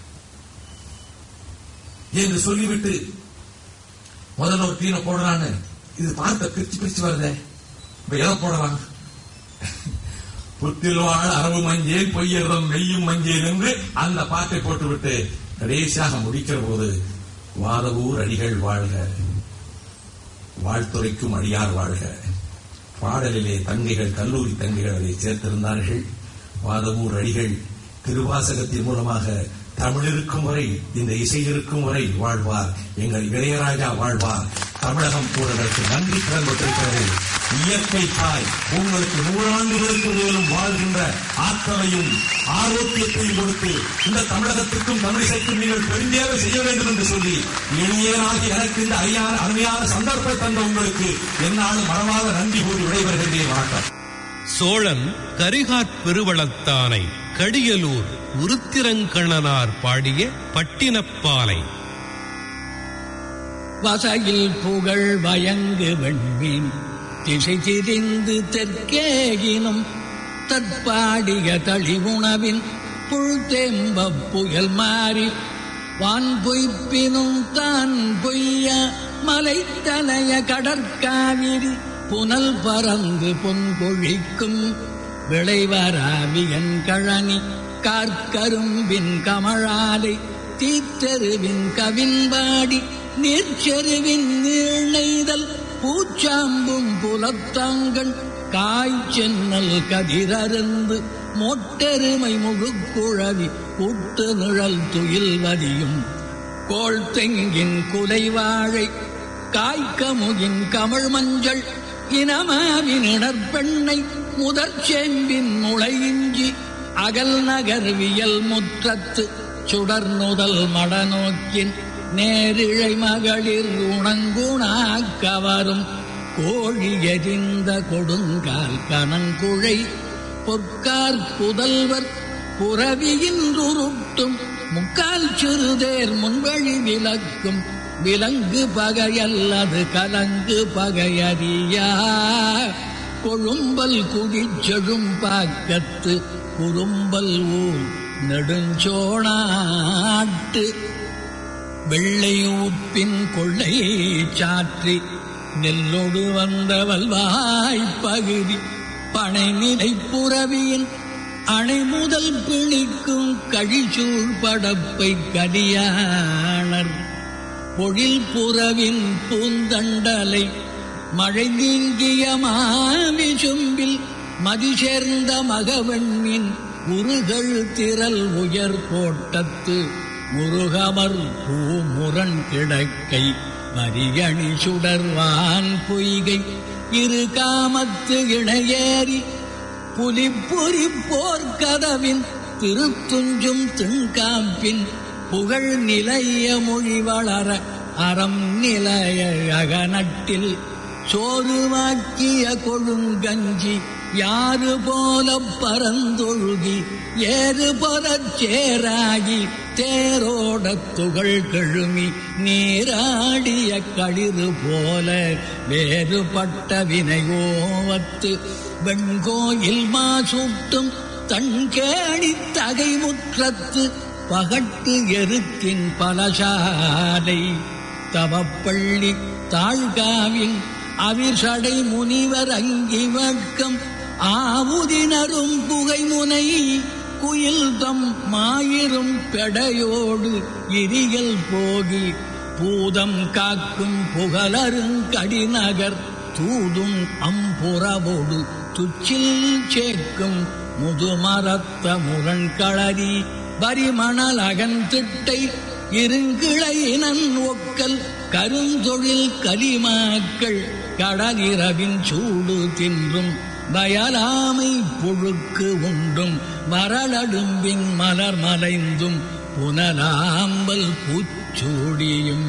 என்று சொல்லிவிட்டு முதல்ல ஒரு டியூனை போடுறான்னு இது பார்த்த பிரிச்சு பிரிச்சு வருதே இப்ப எதை போடலாம் புத்தில் வாழ் அரபு மஞ்சேன் பொய்யர்தம் மெய்யும் மஞ்சேன் என்று அந்த பாட்டை போட்டுவிட்டு கடைசியாக முடிக்கிற போது வாதவூர் அடிகள் வாழ்க வாழ்த்துறைக்கும் அடியார் வாழ்க பாடலிலே தங்கைகள் கல்லூரி தங்கைகள் அதை சேர்த்திருந்தார்கள் வாதவூர் அடிகள் திருவாசகத்தின் மூலமாக தமிழ் இருக்கும் வரை இந்த இசை இருக்கும் வரை வாழ்வார் எங்கள் இளையராஜா வாழ்வார் தமிழகம் கூறதற்கு நன்றி கடன் பெற்றிருக்கிறது இயற்கை தாய் உங்களுக்கு நூறாண்டுகளுக்கு மேலும் வாழ்கின்ற ஆற்றலையும் ஆரோக்கியத்தையும் கொடுத்து இந்த தமிழகத்திற்கும் தமிழிசைக்கும் நீங்கள் பெருந்தேவை செய்ய வேண்டும் என்று சொல்லி எளியனாகி எனக்கு இந்த அரியான அருமையான சந்தர்ப்பத்தை தந்த உங்களுக்கு என்னாலும் மறவாத நன்றி கூறி விடைபெறுகின்றேன் வணக்கம் சோழன் கரிகாற் பெருவளத்தானை கடியலூர் உருத்திரங்கண்ணனார் பாடிய பட்டினப்பாலை வசையில் புகழ் வயங்கு வெண்மீன் திசை திரிந்து தெற்கேயினும் தற்பாடிய தளிவுணவின் புழ்தேம்பப் புயல் மாறி வான் பொய்ப்பினும் தான் பொய்ய மலைத்தலைய கடற்காவிரி புனல் பறந்து பொங்கொழிக்கும் விளைவராவியன் கழனி கார்க்கரும்பின் கமழாலை தீத்தெருவின் கவின்பாடி நீர்ச்செருவின் நீழ்நெய்தல் பூச்சாம்பும் புலத்தாங்கண் காய்ச்சென்னல் கதிரருந்து மொட்டெருமை முழுக்குழவி கூட்டு நிழல் துயில்வதியும் கோள் தெங்கின் குலைவாழை காய்கமுகின் கமழ் மஞ்சள் இனமாவின் இடற்பெண்ணை முதற் சேம்பின் முளையிஞ்சி அகல் நகர்வியல் முற்றத்து சுடர் நுதல் மடநோக்கின் நேரிழை மகளிர் உணங்குணாக்கவரும் கோழி எரிந்த கொடுங்கால் கணங்குழை பொற்கார் புதல்வர் புறவியின்றுருட்டும் முக்கால் சிறுதேர் முன்வழி விளக்கும் விலங்கு பகையல்லது கலங்கு பகையறியா கொழும்பல் குடிச்செழும் பாக்கத்து குறும்பல் ஊர் நெடுஞ்சோணாட்டு வெள்ளை உப்பின் கொள்ளை சாற்றி நெல்லொடு வந்த வல்வாய்ப்பகுதி பனைநிலை புறவியின் அணை முதல் பிணிக்கும் கழிச்சூழ் படப்பை கலியாணர் பொழில் புறவின் பூந்தண்டலை மழை நீங்கிய மாவிசும்பில் மதி சேர்ந்த மகவண்ணின் உருகள் திரள் உயர் கோட்டத்து முருகமர் பூமுரண் கிடக்கை மரியணி சுடர்வான் பொய்கை இரு காமத்து இணையேறி புலிப்புரி போர்க்கதவின் திருத்துஞ்சும் திண்காம்பின் புகழ் நிலைய மொழி வளர அறம் நிலைய அகநட்டில் சோறுவாக்கிய கொழுங்கஞ்சி யாரு போல பரந்தொழுகி ஏறு பொறச் சேராகி தேரோடத் துகள் கழுமி நீராடிய களிறு போல வேறுபட்ட வினையோவத்து வெண்கோயில் மாசூட்டும் தன்கேணி தகைமுற்றத்து பகட்டு எருக்கின் பலசாலை தவப்பள்ளி தாழ்காவில் அவிர்சடை முனிவர் அங்கி வட்கம் ஆவுதினரும் புகைமுனை குயில் தம் மாயிரும் பெடையோடு இரியல் போகி பூதம் காக்கும் புகழருங்கடிநகர் தூதும் அம்புறவோடு துச்சில் சேர்க்கும் முதுமரத்த முரண்களரி வரிமணல் அகந்திட்டை இருங்கிளையினன் ஒக்கல் கருந்தொழில் கலிமாக்கள் கடலிரவின் சூடு தின்றும் வயலாமை புழுக்கு உண்டும் மரளடும்பின் மலர் மலைந்தும் புனலாம்பல் பூச்சூடியும்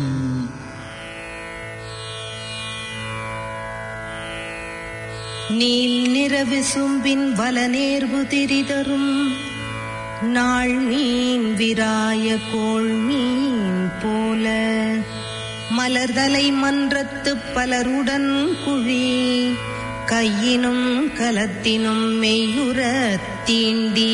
நீல் நிறவு சும்பின் வலநேர்வு திரிதரும் நாள் மீன் விராய கோள் மீன் போல மலர்தலை மன்றத்து பலருடன் குழி கையினும் கலத்தினும் மெய்யுற தீண்டி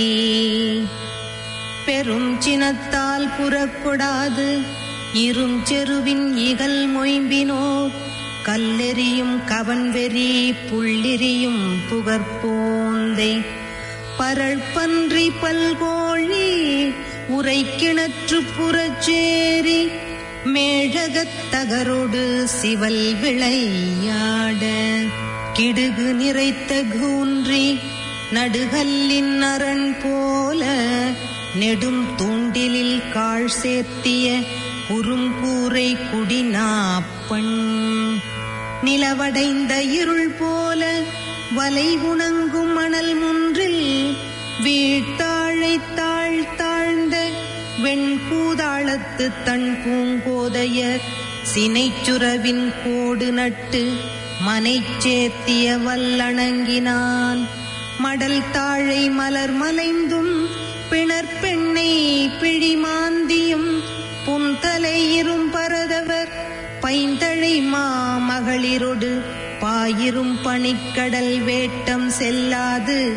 பெரும் சினத்தால் புறப்படாது இரும் செருவின் இகல் மொயம்பினோர் கல்லெறியும் கவன்வெறி புள்ளிரியும் புகற்போந்தை பரழ்பன்றி பல்கோழி உரை கிணற்று புறச்சேரி மேழகத் தகரோடு சிவல் விளையாட கிடுகு நிறைத்த கூன்றி நடுகல்லின் அரண் போல நெடும் தூண்டிலில் கால் சேர்த்திய குறுங்கூரை குடிநாப்பண் நிலவடைந்த இருள் போல வலை உணங்கும் மணல் முன்றில் வீழ்த்தாழை தாழ் தாழ்ந்த வெண்கூதாளத்து தன் பூங்கோதையர் சினைச்சுரவின் கோடு நட்டு மனை சேர்த்திய வல்லணங்கினான் மடல் தாழை மலர் மலைந்தும் பிணர்பெண்ணை பிழிமாந்தியும் புன்தலை இரும் பரதவர் பைந்தழை மா மகளிரொடு பாயிரும் பனிக்கடல் வேட்டம் செல்லாது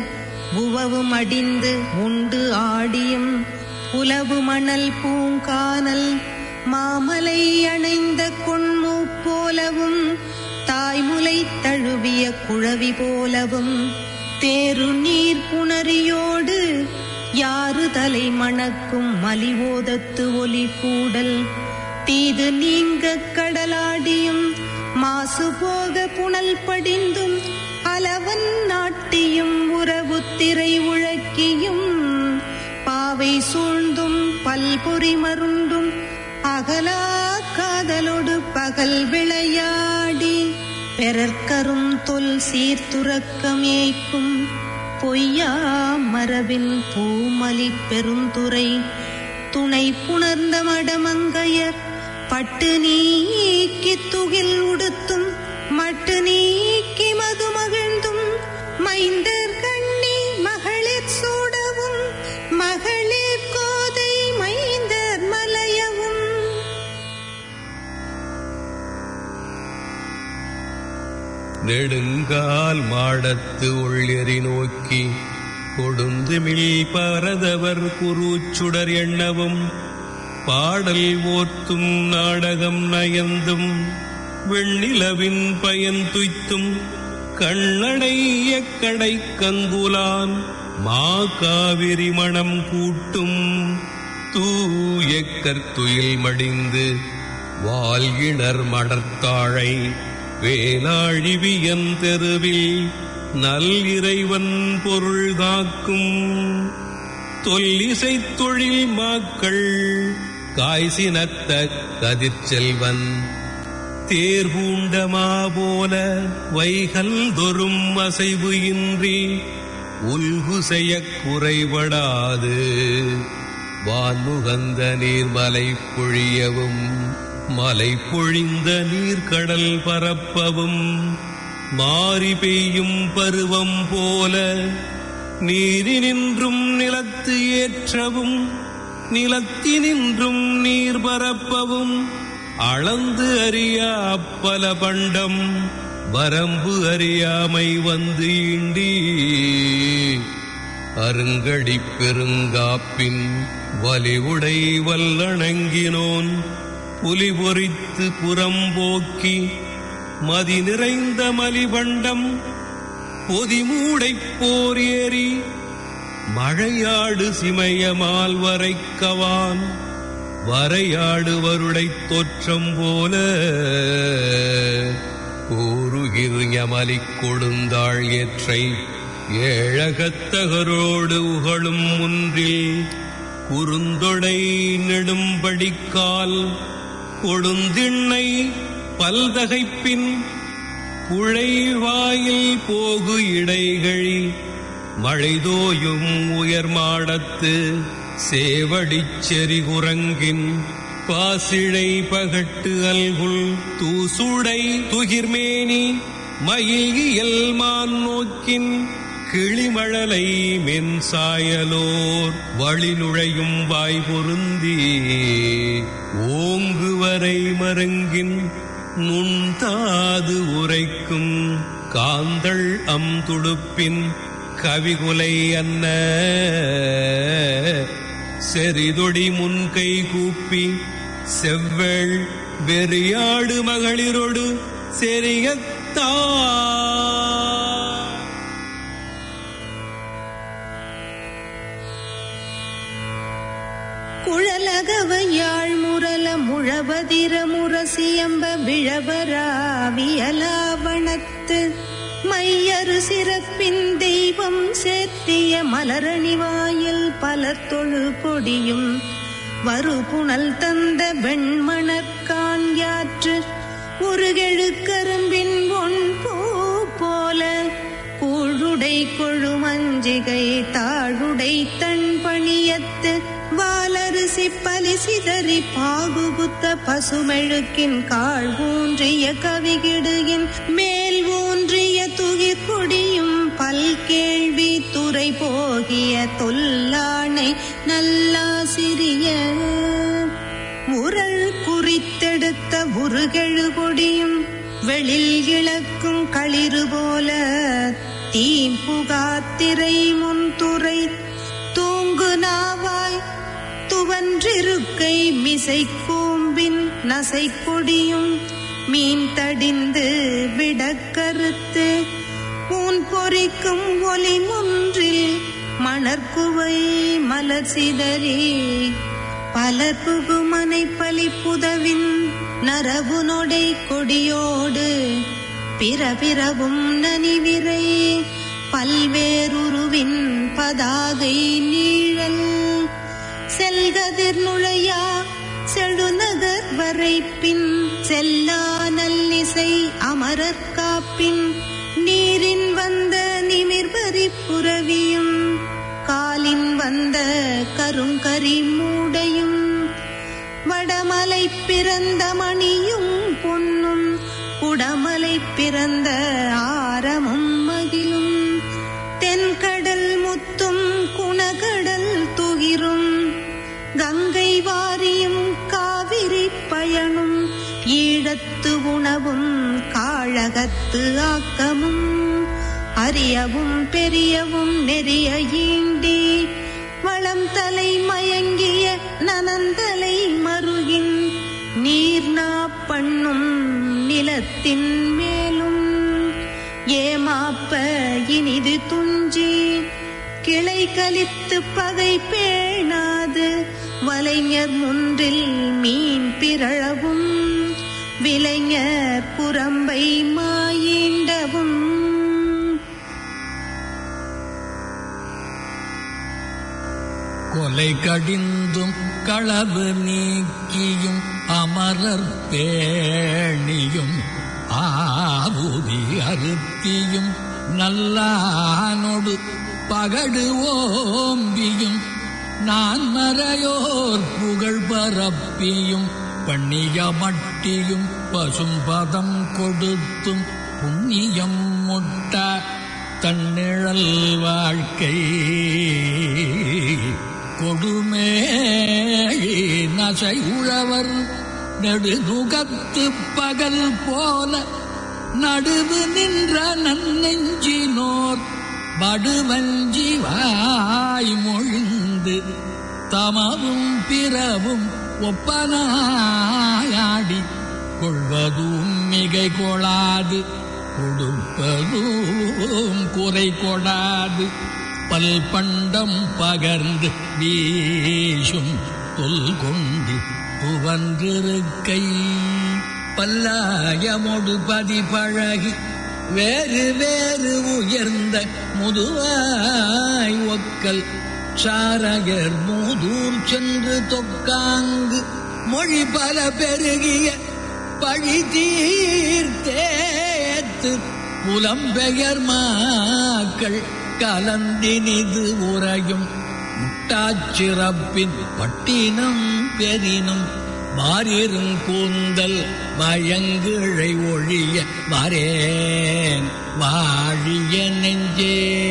உவவும் அடிந்து உண்டு ஆடியும் உலவு மணல் பூங்கானல் மாமலை அணைந்த கொண்மூ போலவும் தாய்முலை தழுவிய குழவி போலவும் தேரு நீர் புணரியோடு யாரு தலை மணக்கும் மலிவோதத்து ஒலி கூடல் தீது நீங்க கடலாடியும் மாசு போக புனல் படிந்தும் அலவன் நாட்டியும் உறவு திரை உழக்கியும் பாவை சூழ்ந்தும் பல்பொறி மருண்டும் அகலா காதலோடு பகல் விளையாடி பெறற்கரும் தொல் சீர்துறக்கமேய்க்கும் பொய்யா மரபின் பூமலி பெருந்துரை துணை புணர்ந்த மடமங்கையர் பட்டு நீக்கி துகில் உடுத்தும் மட்டு நீக்கி மது மகிழ்ந்தும் மைந்தர் கண்ணி மகளிர் சூடவும் மகளிர் கோதை மைந்தர் மலையவும் நெடுங்கால் மாடத்து உள்ளெறி நோக்கி கொடுந்துமிழ் பரதவர் குருச்சுடர் எண்ணவும் பாடல் ஓர்த்தும் நாடகம் நயந்தும் வெண்ணிலவின் பயன் துய்த்தும் கண்ணடைய கடை கங்குலான் மா காவிரி மணம் கூட்டும் தூய கற்துயில் மடிந்து வால்கிணர் மடர்த்தாழை வேலாழிவியன் தெருவில் நல் இறைவன் பொருள் காக்கும் தொல்லிசைத் தொழில் மாக்கள் காய்சினத்த கதிர்ச்செல்வன் தேர்பூண்டமா போல வைகல் தொறும் அசைவு இன்றி உல்கு செய்யக் குறைபடாது வான்முகந்த நீர்மலை பொழியவும் மலை பொழிந்த நீர்க்கடல் பரப்பவும் மாறி பெய்யும் பருவம் போல நீரினின்றும் நிலத்து ஏற்றவும் நிலத்தினின்றும் நீர் பரப்பவும் அளந்து அறியா அப்பல பண்டம் வரம்பு அறியாமை வந்து ஈண்டி அருங்கடிப் பெருங்காப்பின் வலிவுடை வல்லணங்கினோன் புலி பொறித்து புறம்போக்கி மதி நிறைந்த மலிபண்டம் பொதிமூடைப் போர் ஏறி மழையாடு சிமயமால் வரைக்கவான் வரையாடு வருடைத் தோற்றம் போல கூறுகிர் ஞமலிக் கொடுந்தாள் ஏற்றை ஏழகத்தகரோடு உகழும் முன்றில் குறுந்தொடை நெடும்படிக்கால் கொடுந்திண்ணை பல்தகைப்பின் புழைவாயில் போகு இடைகழி மழைதோயும் உயர் மாடத்து சேவடிச் செறிகுரங்கின் பாசிழை பகட்டு அல்குல் தூசுடை துகிர்மேனி மயில் மான் நோக்கின் கிளிமழலை மென்சாயலோர் வழி நுழையும் வாய் பொருந்தி ஓங்கு வரை மருங்கின் நுண்தாது உரைக்கும் காந்தள் அம் துடுப்பின் கவிகுலை அன்ன செறிதொடி முன்கை கூப்பி செவ்வள் வெறியாடு மகளிரொடு செரியத்தா குழலகவையாழ் முரல முழவதிர முரசியம்ப விழவராவியலாவணத்து மையரு சிறப்பின் தெய்வம் சேர்த்திய மலரணிவாயில் பலர் தொழு கொடியும் வருபுணல் தந்த வெண்மணற்கான் யாற்று உருகெழு கரும்பின் பொன் பூ போல கூழுடை கொழுமஞ்சிகை தாழுடை தன் பணியத்து வாலரிசி பலி சிதறி பாகுபுத்த பசுமெழுக்கின் கால் ஊன்றிய கவிகிடுகின் மேல் ஊன்றிய துகிர் கொடியும் பல் கேள்வி துறை போகிய தொல்லானை நல்லாசிரிய உரல் குறித்தெடுத்த உருகெழு கொடியும் வெளில் இழக்கும் களிறு போல தீம்புகாத்திரை முன்துறை தூங்கு நாவாய் துவன்றிருக்கை மிசை கூம்பின் நசை கொடியும் மீன் தடிந்து விடக்கருத்து பூன் பொறிக்கும் ஒலி முன்றில் மணற்குவை மலர் சிதறி பலர் புகுமனை பலிப்புதவின் நரவு நொடை கொடியோடு பிறபிறவும் நனிவிரை பல்வேறுருவின் பதாகை நீழல் செல்கதிர் நுழையா செழுநகர் வரைப்பின் செல்லா நல்லிசை அமரர் காப்பின் நீரின் வந்த நிமிர்வரி புரவியும் காலின் வந்த கருங்கரி மூடையும் வடமலை பிறந்த மணியும் பொன்னும் குடமலை பிறந்த ஆரமும் மகிழும் தென்கடல் முத்தும் குணகடல் துகிரும் கங்கை வாரியும் காவிரி பயனும் ஈழத்து உணவும் காழகத்து ஆக்கமும் அரியவும் பெரியவும் நெறிய ஈண்டி வளம் தலை மயங்கிய நனந்தலை மருகின் நீர்நா பண்ணும் நிலத்தின் மேலும் ஏமாப்ப இனிது துஞ்சி கிளை கலித்து பகை பேணாது வலைஞர் முன்றில் மீன் பிறழவும் விலைஞர் புறம்பை மாயிண்டவும் கொலை கடிந்தும் களவு நீக்கியும் அமரர் பேணியும் ஆவுதி அறுத்தியும் நல்லானொடு பகடு ஓம்பியும் நான் மறையோர் புகழ் பரப்பியும் பண்ணிய மட்டியும் பசும்பதம் கொடுத்தும் புண்ணியம் முட்ட தன்னிழல் வாழ்க்கை கொடுமே நசை உழவர் நெடுநுகத்து பகல் போல நடுவு நின்ற நன்னெஞ்சினோர் வடுவஞ்சி வாய் மொழிந்து தமவும் பிறவும் ஒப்பனாயாடி கொள்வதும் மிகை கொளாது கொடுப்பதும் குறை கொடாது பல் பண்டம் பகர்ந்து வீசும் தொல் கொண்டு துவன்றிருக்கை பல்லாயமொடு பதி பழகி வேறு வேறு உயர்ந்த முதுவாய் ஒக்கல் சாரகர் மூதூர் சென்று தொக்காங்கு மொழி பல பெருகிய பழி தீர்த்தேத்து புலம்பெயர் மாக்கள் கலந்தினிது உறையும் முட்டாச்சிறப்பின் பட்டினம் பெரினும் மாறிரும் கூந்தல் மயங்கிழை ஒழிய வரேன் வாழிய நெஞ்சே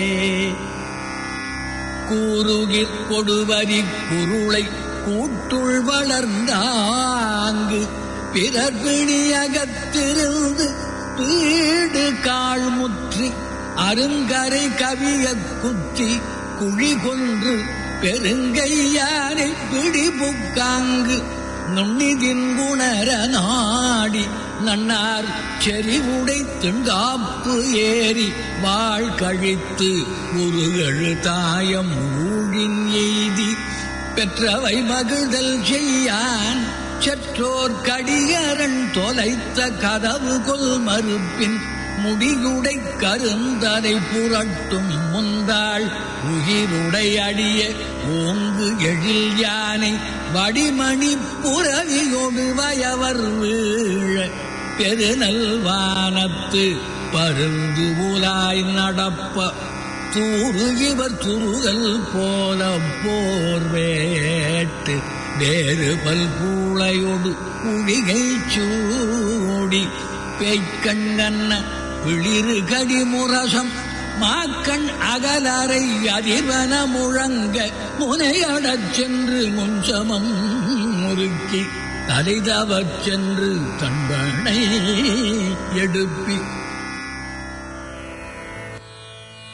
கூறுகிற் கொடுவரி குருளை கூட்டுள் வளர்ந்தாங்கு பிறர் பிணியகத்திருந்து வீடு கால் முற்றி அருங்கரை கவிய குத்தி குழி கொன்று பெருங்கையானை பிடிபுக்காங்கு நுண்ணிதின் குணர நாடி நன்னார் செறிவுடை திண்டாப்பு ஏறி வாழ் கழித்து உருகழு தாயம் ஊழின் எய்தி பெற்றவை மகிழ்தல் செய்யான் செற்றோர் கடியரன் தொலைத்த கதவு கொல் மறுப்பின் முடியுடை கருந்தரை புரட்டும் முந்தாள் உயிருடை அடிய ஓங்கு எழில் யானை வடிமணி புறவியொடு வயவர் வீழ பெருநல் வானத்து பருந்து உலாய் நடப்ப தூறு இவர் துருகல் போல போர் வேட்டு வேறு பல் பூளையொடு குழிகை சூடி பேய்க்கண்ண பிளிரு கடி முரசம் மாக்கண் அகலரை அதிர்வன முழங்க முனையடச் சென்று முன்சமம் முறுக்கி தலைதவச் சென்று தன்பனை எடுப்பி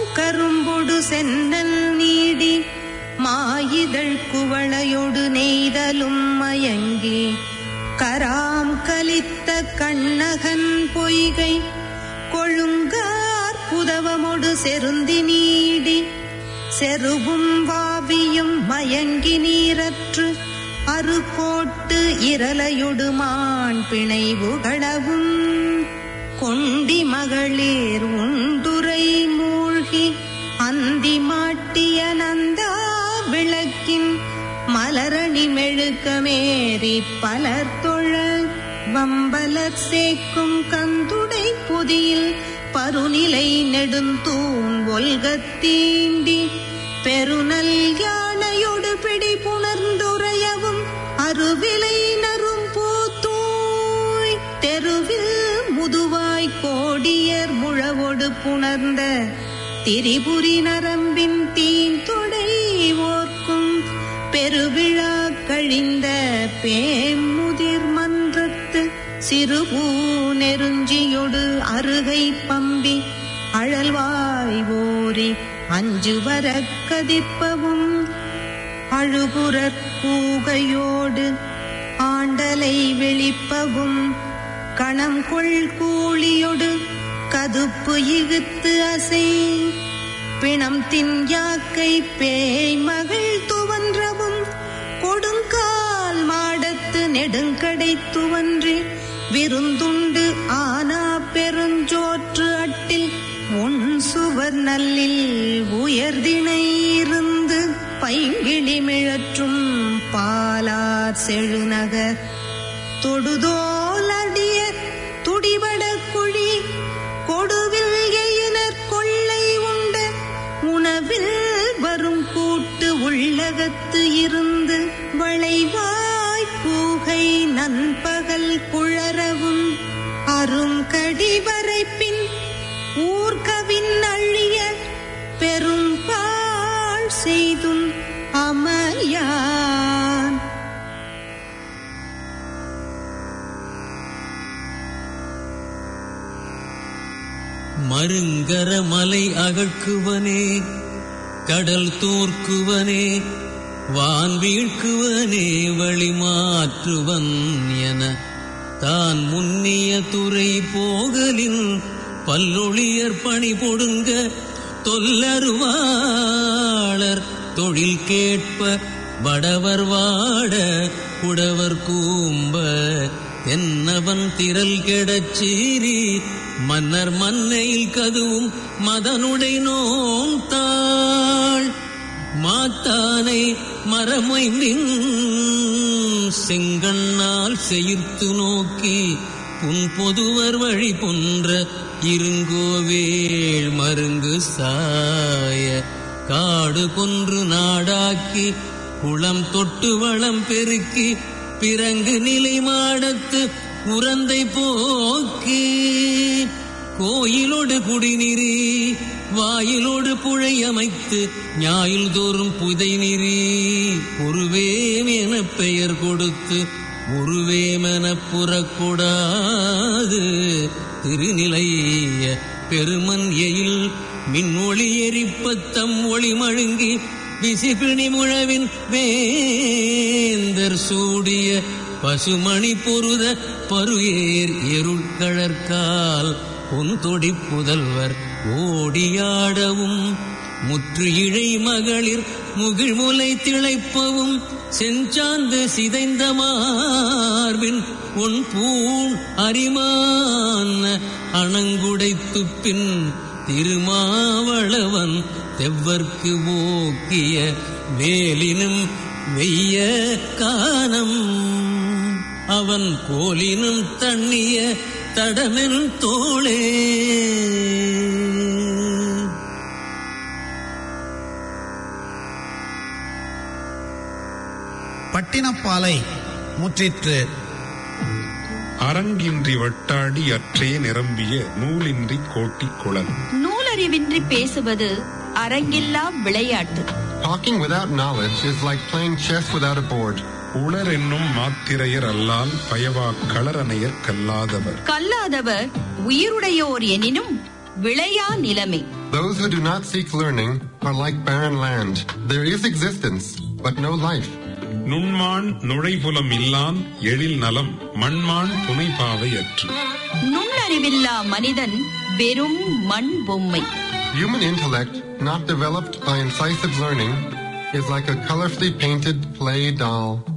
கரும்பொடு சென்னல் நீடி மாயிதழ் குவளையொடு நெய்தலும் மயங்கி கராம் கலித்த கண்ணகன் பொய்கை கொழுங்கார் புதவமொடு செருந்தி நீடி செருவும் வாவியும் மயங்கி நீரற்று அருகோட்டு இரலையொடுமான் பிணைவுகளவும் கொண்டி மகளிர் உண்டுரை மூழ்கி அந்தி மாட்டிய நந்தா விளக்கின் மலரணி மெழுக்கமேறி பலர் தொழ வம்பலர் சேக்கும் கந்துடை புதியில் பருநிலை நெடுந்தூண் ஒல்கத் தீண்டி பெருநல் யானையொடு பிடி புணர்ந்துரையவும் அருவிலை நரும் பூத்தூய் தெருவில் முதுவாய் கோடியர் முழவொடு புணர்ந்த திரிபுரி நரம்பின் தீந்தொடை ஓர்க்கும் பெருவிழா கழிந்த பேமுதிர் மன்றத்து சிறுபூ நெருஞ்சியொடு அருகை பம்பி அழல்வாய் ஓரி அஞ்சு வர கதிப்பவும் அழுகுரற் கூகையோடு ஆண்டலை வெளிப்பவும் கணம் கொள் கூலியொடு கதுப்பு இகுத்து அசை பிணம் தின் யாக்கை பேய் மகள் துவன்றவும் கொடுங்கால் மாடத்து நெடுங்கடை துவன்றி விருந்துண்டு ஆனா பெருஞ்சோற்று அட்டில் உன் சுவர் நல்லில் உயர்திணை இருந்து பைங்கிழி மிழற்றும் பாலார் செழுநகர் தொடுதோலடிய துடிபட குழி கொடுவில் எயினர் கொள்ளை உண்ட உணவில் வரும் கூட்டு உள்ளகத்து இருந்து வளைவாய் பூகை நண்பகல் குழறவும் அருங்கடி வரைப்பின் ஊர்கவின் அழிய பெரும் பாழ் செய்தும் அமயான் மருங்கர மலை அகழ்க்குவனே கடல் தோற்குவனே வான் வீழ்க்குவனே வழி மாற்றுவன் என தான் முன்னிய துறை போகலின் பல்லொழியர் பணி பொடுங்க தொல்லருவாளர் தொழில் கேட்ப வடவர் வாட குடவர் கூம்ப தென்னவன் திரள் கெடச் சீறி மன்னர் மன்னையில் கதுவும் மதனுடை நோந்தாள் மாத்தானை மரமைந்தின் செங்கண்ணால் செயிர்த்து நோக்கி புன் பொதுவர் வழி பொன்ற இருங்கோவேள் மருங்கு சாய காடு கொன்று நாடாக்கி குளம் தொட்டு வளம் பெருக்கி பிறங்கு நிலை மாடத்து உரந்தை போக்கி கோயிலோடு குடிநீரி வாயிலோடு புழை அமைத்து ஞாயில் தோறும் புதை நீரி பொறுவேம் என பெயர் கொடுத்து உருவேமென புறக்கூடாது திருநிலைய பெருமன் எயில் மின் ஒளி எரிப்பத்தம் ஒளி மழுங்கி விசிபிணி முழவின் வேந்தர் சூடிய பசுமணி பொருத பருஏர் எருட்கழற்கால் பொன்தொடி புதல்வர் ஓடியாடவும் முற்று இழை மகளிர் முகிழ்முலை திளைப்பவும் செஞ்சாந்து சிதைந்த மார்பின் உன் பூண் அரிமான அணங்குடைத்துப் பின் திருமாவளவன் தெவ்வர்க்கு ஓக்கிய வேலினும் வெய்ய கானம் அவன் கோலினும் தண்ணிய தடமென் தோளே பட்டினப்பாலை முற்றிற்று அரங்கின்றி வட்டாடி அற்றே நிரம்பிய நூலின்றி கோட்டி குழல் நூலறிவின்றி பேசுவது அரங்கில்லா விளையாட்டு Talking without knowledge is like playing chess without a board. உளர் என்னும் மாத்திரையர் அல்லால் பயவா களரணையர் கல்லாதவர் கல்லாதவர் உயிருடையோர் எனினும் விளையா நிலைமை Those who do not seek learning are like barren land. There is existence, but no life. நுண்மான் நுழைபுலம் இல்லான் எழில் நலம் மண்மான் துணைபாவை அற்று நுண்ணறிவில்லா மனிதன் வெறும் மண் பொம்மை Human intellect, not developed by incisive learning, is like a colorfully painted clay doll.